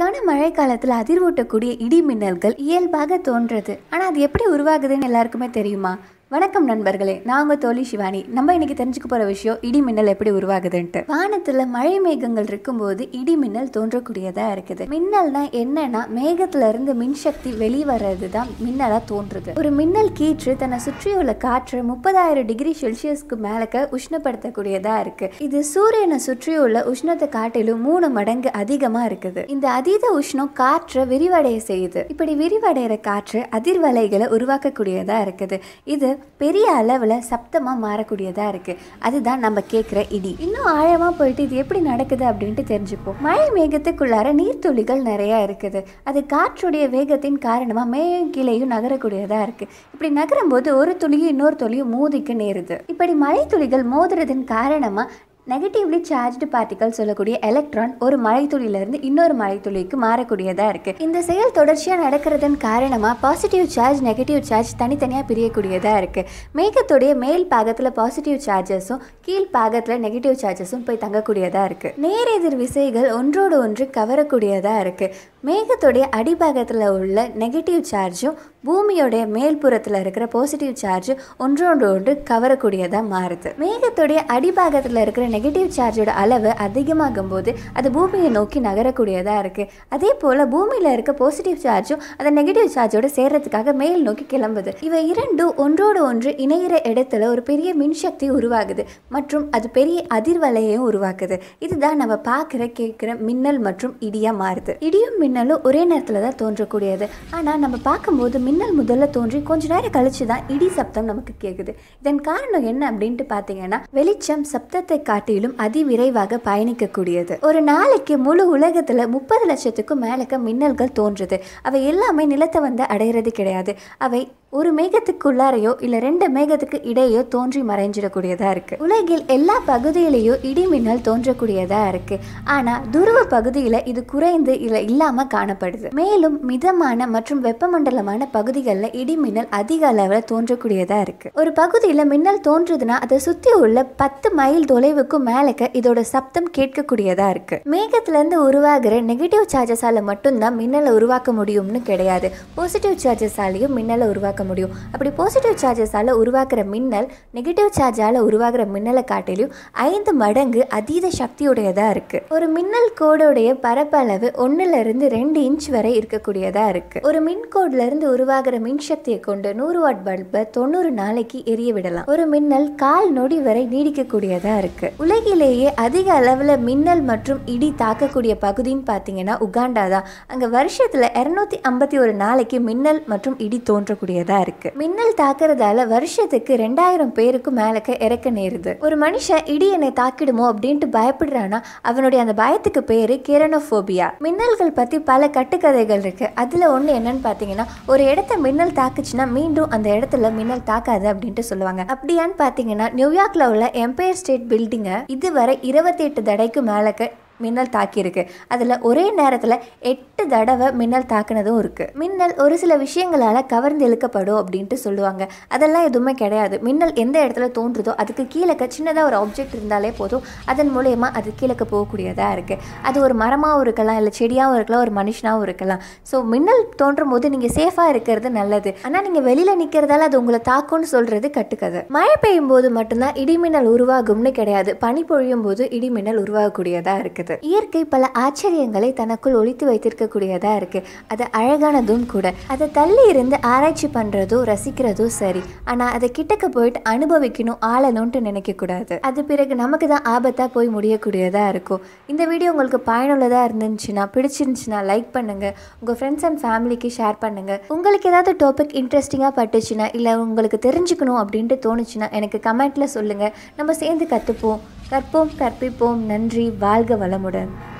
அழகான மழை காலத்தில் அதிர்வூட்டக்கூடிய இடி மின்னல்கள் இயல்பாக தோன்றது ஆனால் அது எப்படி உருவாகுதுன்னு எல்லாருக்குமே தெரியுமா வணக்கம் நண்பர்களே நான் உங்கள் தோழி சிவானி நம்ம இன்னைக்கு தெரிஞ்சுக்க போகிற விஷயம் இடி மின்னல் எப்படி உருவாகுதுன்ட்டு வானத்தில் மழை மேகங்கள் இருக்கும்போது இடி மின்னல் தோன்றக்கூடியதாக இருக்குது மின்னல்னா என்னன்னா மேகத்துல இருந்து மின்சக்தி வெளிவரது தான் மின்னலாக தோன்றுது ஒரு மின்னல் கீற்று தன்னை சுற்றியுள்ள காற்று முப்பதாயிரம் டிகிரி செல்சியஸ்க்கு மேலக்க உஷ்ணப்படுத்தக்கூடியதாக இருக்கு இது சூரியனை சுற்றியுள்ள உஷ்ணத்தை காட்டிலும் மூணு மடங்கு அதிகமாக இருக்குது இந்த அதீத உஷ்ணம் காற்றை விரிவடைய செய்யுது இப்படி விரிவடைகிற காற்று அதிர்வலைகளை உருவாக்கக்கூடியதாக இருக்குது இது பெரிய அளவில் சப்தமாக மாறக்கூடியதாக இருக்குது அதுதான் நம்ம கேட்குற இடி இன்னும் ஆழமாக போயிட்டு இது எப்படி நடக்குது அப்படின்ட்டு தெரிஞ்சுப்போம் மழை மேகத்துக்குள்ளார நீர்த்துளிகள் நிறையா இருக்குது அது காற்றுடைய வேகத்தின் காரணமாக மேலும் கீழேயும் நகரக்கூடியதாக இருக்குது இப்படி நகரும்போது ஒரு துளியும் இன்னொரு துளியும் மோதிக்கு நேருது இப்படி மழை துளிகள் மோதுறதன் காரணமாக நெகட்டிவ்லி சார்ஜ்டு பார்ட்டிகல் சொல்லக்கூடிய எலக்ட்ரான் ஒரு மழைத்துளியிலிருந்து இன்னொரு மழைத்துளிக்கு மாறக்கூடியதாக இருக்குது இந்த செயல் தொடர்ச்சியாக நடக்கிறதன் காரணமாக பாசிட்டிவ் சார்ஜ் நெகட்டிவ் சார்ஜ் தனித்தனியாக பிரியக்கூடியதாக இருக்குது மேகத்துடைய மேல் பாகத்தில் பாசிட்டிவ் சார்ஜஸும் கீழ் பாகத்தில் நெகட்டிவ் சார்ஜஸும் போய் தங்கக்கூடியதாக இருக்குது நேரெதிர் விசைகள் ஒன்றோடு ஒன்று கவரக்கூடியதாக இருக்குது மேகத்துடைய அடிபாகத்தில் உள்ள நெகட்டிவ் சார்ஜும் பூமியோடைய மேல்புறத்தில் இருக்கிற பாசிட்டிவ் சார்ஜ் ஒன்றோடு ஒன்று கவரக்கூடியதாக மாறுது மேகத்துடைய அடிபாகத்தில் இருக்கிற நெகட்டிவ் சார்ஜோட அளவு அதிகமாகும் போது அது பூமியை நோக்கி நகரக்கூடியதாக இருக்குது அதே போல் பூமியில் இருக்க பாசிட்டிவ் சார்ஜும் அந்த நெகட்டிவ் சார்ஜோட சேர்றதுக்காக மேல் நோக்கி கிளம்புது இவை இரண்டும் ஒன்றோடு ஒன்று இணையிற இடத்துல ஒரு பெரிய மின்சக்தி உருவாகுது மற்றும் அது பெரிய அதிர்வலையையும் உருவாக்குது இதுதான் நம்ம பார்க்குற கேட்குற மின்னல் மற்றும் இடியாக மாறுது இடியும் மின்னலும் ஒரே நேரத்தில் தான் தோன்றக்கூடியது ஆனால் நம்ம பார்க்கும்போது மின்னல் முதல்ல தோன்றி கொஞ்ச நேரம் கழிச்சு தான் இடி சப்தம் நமக்கு கேட்குது இதன் காரணம் என்ன அப்படின்ட்டு பார்த்தீங்கன்னா வெளிச்சம் சப்தத்தை காட்டிலும் அதிவிரைவாக பயணிக்கக்கூடியது ஒரு நாளைக்கு முழு உலகத்தில் முப்பது லட்சத்துக்கும் மேலக்க மின்னல்கள் தோன்றுது அவை எல்லாமே நிலத்தை வந்து அடையிறது கிடையாது அவை ஒரு மேகத்துக்குள்ளாரையோ இல்லை ரெண்டு மேகத்துக்கு இடையோ தோன்றி மறைஞ்சிடக்கூடியதாக இருக்குது உலகில் எல்லா பகுதியிலையும் இடி மின்னல் தோன்றக்கூடியதாக இருக்குது ஆனால் துருவ பகுதியில் இது குறைந்து இல்லை இல்லாமல் காணப்படுது மேலும் மிதமான மற்றும் வெப்பமண்டலமான பகுதிகளில் இடி மின்னல் அதிக அளவில் தோன்றக்கூடியதாக இருக்குது ஒரு பகுதியில் மின்னல் தோன்றுதுன்னா அதை சுற்றி உள்ள பத்து மைல் தொலைவுக்கும் மேலக்க இதோட சப்தம் கேட்கக்கூடியதாக இருக்குது மேகத்திலேருந்து உருவாகிற நெகட்டிவ் சார்ஜஸால் மட்டும்தான் மின்னலை உருவாக்க முடியும்னு கிடையாது பாசிட்டிவ் சார்ஜஸாலையும் மின்னலை உருவாக்க முடியும் அப்படி பாசிட்டிவ் சார்ஜஸால் உருவாக்குற மின்னல் நெகட்டிவ் சார்ஜால் உருவாகிற மின்னலை காட்டிலும் ஐந்து மடங்கு அதீத சக்தியுடையதாக இருக்குது ஒரு மின்னல் கோடுடைய பரப்பளவு ஒன்றுலேருந்து ரெண்டு இன்ச் வரை இருக்கக்கூடியதாக இருக்குது ஒரு மின் கோட்லேருந்து உருவாகிற மின்சக்தியை கொண்டு நூறு வாட் பல்பை தொண்ணூறு நாளைக்கு எரிய விடலாம் ஒரு மின்னல் கால் நொடி வரை நீடிக்கக்கூடியதாக இருக்குது உலகிலேயே அதிக அளவில் மின்னல் மற்றும் இடி தாக்கக்கூடிய பகுதின்னு பார்த்தீங்கன்னா உகாண்டா தான் அங்கே வருஷத்தில் இரநூத்தி ஐம்பத்தி ஒரு நாளைக்கு மின்னல் மற்றும் இடி தோன்றக்கூடியதாக இருக்குது மின்னல் தாக்குறதால வருஷத்துக்கு ரெண்டாயிரம் பேருக்கு மேலக்க இறக்க நேருது ஒரு மனுஷன் இடி என்னை தாக்கிடுமோ அப்படின்ட்டு பயப்படுறானா அவனுடைய அந்த பயத்துக்கு பேரு கேரனோஃபோபியா மின்னல்கள் பற்றி பல கட்டுக்கதைகள் இருக்கு அதில் ஒன்று என்னன்னு பார்த்தீங்கன்னா ஒரு இடத்த மின்னல் தாக்குச்சுன்னா மீண்டும் அந்த இடத்துல மின்னல் தாக்காது அப்படின்ட்டு சொல்லுவாங்க அப்படியான்னு பார்த்தீங்கன்னா நியூயார்க்ல உள்ள எம்பையர் ஸ்டேட் பில்டிங்கை இதுவரை இருபத்தி எட்டு தடைக்கு மேலக்க மின்னல் தாக்கியிருக்கு அதில் ஒரே நேரத்தில் எட்டு தடவை மின்னல் தாக்குனதும் இருக்குது மின்னல் ஒரு சில விஷயங்களால் கவர்ந்து இழுக்கப்படும் அப்படின்ட்டு சொல்லுவாங்க அதெல்லாம் எதுவுமே கிடையாது மின்னல் எந்த இடத்துல தோன்றுதோ அதுக்கு கீழே சின்னதாக ஒரு ஆப்ஜெக்ட் இருந்தாலே போதும் அதன் மூலயமா அது கீழே போகக்கூடியதாக இருக்குது அது ஒரு மரமாகவும் இருக்கலாம் இல்லை செடியாகவும் இருக்கலாம் ஒரு மனுஷனாகவும் இருக்கலாம் ஸோ மின்னல் தோன்றும் போது நீங்கள் சேஃபாக இருக்கிறது நல்லது ஆனால் நீங்கள் வெளியில் நிற்கிறதால அது உங்களை தாக்கும்னு சொல்கிறது கட்டுக்கதை மழை பெய்யும் போது மட்டும்தான் இடிமின்னல் உருவாகும்னு கிடையாது பனி பொழியும் போது இடிமின்னல் உருவாகக்கூடியதாக இருக்குது இயற்கை பல ஆச்சரியங்களை தனக்குள் ஒழித்து வைத்திருக்கக்கூடியதா இருக்கு அது அழகானதும் கூட அதை தள்ளி இருந்து ஆராய்ச்சி பண்றதோ ரசிக்கிறதோ சரி ஆனா அதை கிட்டக்க போயிட்டு அனுபவிக்கணும் ஆளணும்ட்டு நினைக்க கூடாது அது பிறகு நமக்கு தான் ஆபத்தா போய் முடியக்கூடியதா இருக்கும் இந்த வீடியோ உங்களுக்கு பயனுள்ளதா இருந்துச்சுன்னா பிடிச்சிருந்துச்சுன்னா லைக் பண்ணுங்க உங்க ஃப்ரெண்ட்ஸ் அண்ட் ஃபேமிலிக்கு ஷேர் பண்ணுங்க உங்களுக்கு ஏதாவது டாபிக் இன்ட்ரெஸ்டிங்காக பட்டுச்சுன்னா இல்லை உங்களுக்கு தெரிஞ்சுக்கணும் அப்படின்ட்டு தோணுச்சுன்னா எனக்கு கமெண்ட்ல சொல்லுங்க நம்ம சேர்ந்து கற்றுப்போம் கற்போம் கற்பிப்போம் நன்றி வாழ்க வளமுடன்